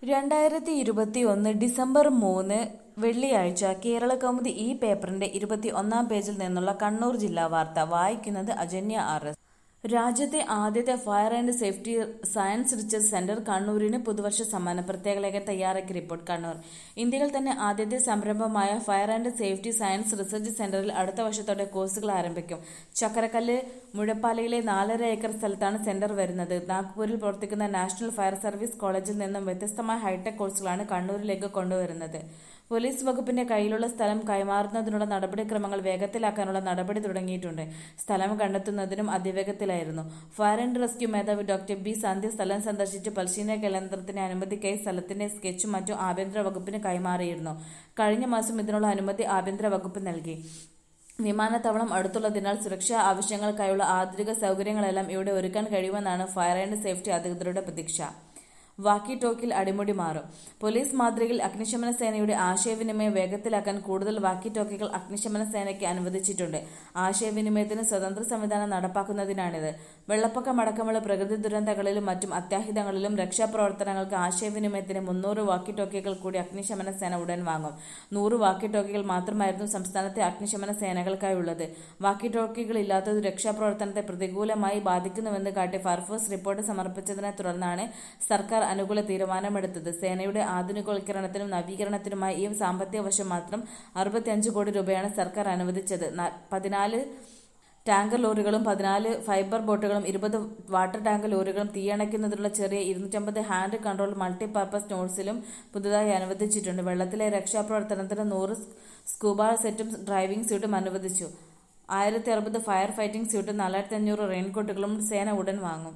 രണ്ടായിരത്തി ഇരുപത്തി ഒന്ന് ഡിസംബർ മൂന്ന് വെള്ളിയാഴ്ച കേരള കൗമുദി ഈ പേപ്പറിന്റെ ഇരുപത്തി ഒന്നാം പേജിൽ നിന്നുള്ള കണ്ണൂർ ജില്ലാ വാർത്ത വായിക്കുന്നത് അജന്യ ആർ എസ് രാജ്യത്തെ ആദ്യത്തെ fire and safety science research centre കണ്ണൂരിന് പുതുവർഷ സമ്മാനം പ്രത്യേക ലേഖൻ തയ്യാറാക്കിയ റിപ്പോർട്ട് കണ്ണൂർ ഇന്ത്യയിൽ തന്നെ ആദ്യത്തെ സംരംഭമായ fire and safety science research സെന്ററിൽ അടുത്ത വർഷത്തോടെ കോഴ്സുകൾ ആരംഭിക്കും ചക്കരക്കല്ല് മുഴപ്പാലയിലെ നാലര ഏക്കർ സ്ഥലത്താണ് സെന്റർ വരുന്നത് നാഗ്പൂരിൽ പ്രവർത്തിക്കുന്ന നാഷണൽ ഫയർ സർവീസ് കോളേജിൽ നിന്നും വ്യത്യസ്തമായ ഹൈടെക് കോഴ്സുകളാണ് കണ്ണൂരിലേക്ക് കൊണ്ടുവരുന്നത് പോലീസ് വകുപ്പിന്റെ കയ്യിലുള്ള സ്ഥലം കൈമാറുന്നതിനുള്ള നടപടിക്രമങ്ങൾ വേഗത്തിലാക്കാനുള്ള നടപടി തുടങ്ങിയിട്ടുണ്ട് സ്ഥലം കണ്ടെത്തുന്നതിനും അതിവേഗത്തിലായിരുന്നു ഫയർ ആൻഡ് റെസ്ക്യൂ മേധാവി ഡോക്ടർ ബി സന്ധ്യ സ്ഥലം സന്ദർശിച്ച് പരിശീലന കേന്ദ്രത്തിന് അനുമതിക്കായി സ്ഥലത്തിന്റെ സ്കെച്ചും മറ്റും ആഭ്യന്തര വകുപ്പിന് കൈമാറിയിരുന്നു കഴിഞ്ഞ മാസം ഇതിനുള്ള അനുമതി ആഭ്യന്തര വകുപ്പ് നൽകി വിമാനത്താവളം അടുത്തുള്ളതിനാൽ സുരക്ഷാ ആവശ്യങ്ങൾക്കായുള്ള ആധുനിക സൗകര്യങ്ങളെല്ലാം ഇവിടെ ഒരുക്കാൻ കഴിയുമെന്നാണ് ഫയർ ആൻഡ് സേഫ്റ്റി അധികൃതരുടെ പ്രതീക്ഷ വാക്കി ടോക്കിൽ അടിമുടി മാറും പോലീസ് മാതൃകയിൽ അഗ്നിശമന സേനയുടെ ആശയവിനിമയം വേഗത്തിലാക്കാൻ കൂടുതൽ വാക്കി ടോക്കികൾ അഗ്നിശമന സേനയ്ക്ക് അനുവദിച്ചിട്ടുണ്ട് ആശയവിനിമയത്തിന് സ്വതന്ത്ര സംവിധാനം നടപ്പാക്കുന്നതിനാണിത് വെള്ളപ്പൊക്കം അടക്കമുള്ള പ്രകൃതി ദുരന്തങ്ങളിലും മറ്റും അത്യാഹിതങ്ങളിലും രക്ഷാപ്രവർത്തനങ്ങൾക്ക് ആശയവിനിമയത്തിന് മുന്നൂറ് വാക്കി ടോക്കികൾ കൂടി അഗ്നിശമന സേന ഉടൻ വാങ്ങും നൂറ് വാക്കി ടോക്കികൾ മാത്രമായിരുന്നു സംസ്ഥാനത്തെ അഗ്നിശമന സേനകൾക്കായുള്ളത് വാക്കി ടോക്കികൾ ഇല്ലാത്തത് രക്ഷാപ്രവർത്തനത്തെ പ്രതികൂലമായി ബാധിക്കുന്നുവെന്ന് കാട്ടി ഫയർഫോഴ്സ് റിപ്പോർട്ട് സമർപ്പിച്ചതിനെ തുടർന്നാണ് സർക്കാർ അനുകൂല തീരുമാനമെടുത്തത് സേനയുടെ ആധുനികവൽക്കരണത്തിനും നവീകരണത്തിനുമായി ഈ സാമ്പത്തിക വർഷം മാത്രം അറുപത്തിയഞ്ച് കോടി രൂപയാണ് സർക്കാർ അനുവദിച്ചത് പതിനാല് ടാങ്കർ ലോറികളും പതിനാല് ഫൈബർ ബോട്ടുകളും ഇരുപത് വാട്ടർ ടാങ്കർ ലോറികളും തീയണയ്ക്കുന്നതിനുള്ള ചെറിയ ഇരുന്നൂറ്റമ്പത് ഹാൻഡ് കൺട്രോൾ മൾട്ടിപർപ്പസ് നോട്ട്സിലും പുതുതായി അനുവദിച്ചിട്ടുണ്ട് വെള്ളത്തിലെ രക്ഷാപ്രവർത്തനത്തിന് നൂറ് സ്കൂബ സെറ്റും ഡ്രൈവിംഗ് സ്യൂട്ടും അനുവദിച്ചു ആയിരത്തി അറുപത് ഫയർ ഫൈറ്റിംഗ് സ്യൂട്ടും നാലായിരത്തി അഞ്ഞൂറ് റെയിൻകോട്ടുകളും സേന ഉടൻ വാങ്ങും